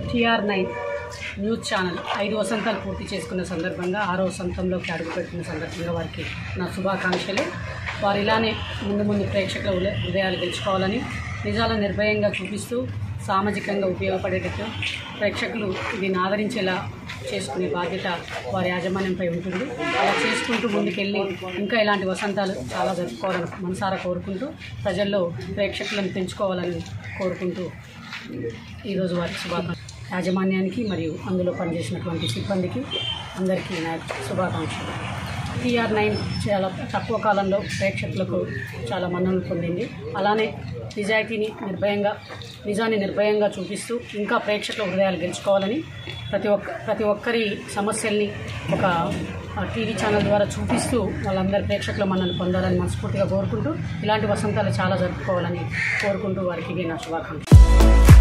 TR nine news channel ఐదు వసంతాలు పూర్తి చేసుకున్న సందర్భంగా ఆరో వసంతంలోకి అడుగుపెట్టిన సందర్భంగా వారికి నా శుభాకాంక్షలు వారు ఇలానే ముందు ముందు ప్రేక్షకుల హృదయ- హృదయాలు గెలుచుకోవాలని నిజాలను నిర్భయంగా చూపిస్తూ సామాజికంగా ఉపయోగపడేటట్టు ప్రేక్షకులు దీన్ని ఆదరించేలా చేసుకునే బాధ్యత వారి యాజమాన్యంపై ఉంటుంది అలా చేసుకుంటూ ముందుకెళ్ళి ఇంకా ఇలాంటి వసంతాలు చాలా జరుపుకోవాలని మనసారా కోరుకుంటూ ప్రజల్లో ప్రేక్షకులను పెంచుకోవాలని కోరుకుంటూ ఈరోజు వారి శుభాకాంక్షలు యాజమాన్యానికి మరియు అందులో పనిచేసినటువంటి సిబ్బందికి అందరికీ నా శుభాకాంక్షలు టీఆర్ నైన్ చాలా తక్కువ కాలంలో ప్రేక్షకులకు చాలా మన్ననలు పొందింది అలానే నిజాయితీని నిర్భయంగా నిజాన్ని నిర్భయంగా చూపిస్తూ ఇంకా ప్రేక్షకుల హృదయాలు గెలుచుకోవాలని ప్రతి ఒక్క ప్రతి ఒక్కరి సమస్యల్ని ఒక ఆ, టీవీ ఛానల్ ద్వారా చూపిస్తూ వాళ్ళందరి ప్రేక్షకుల మన్నలు పొందాలని మనస్ఫూర్తిగా కోరుకుంటూ ఇలాంటి వసంతాలు చాలా జరుపుకోవాలని కోరుకుంటూ వారికి ఇవి నా శుభాకాంక్షలు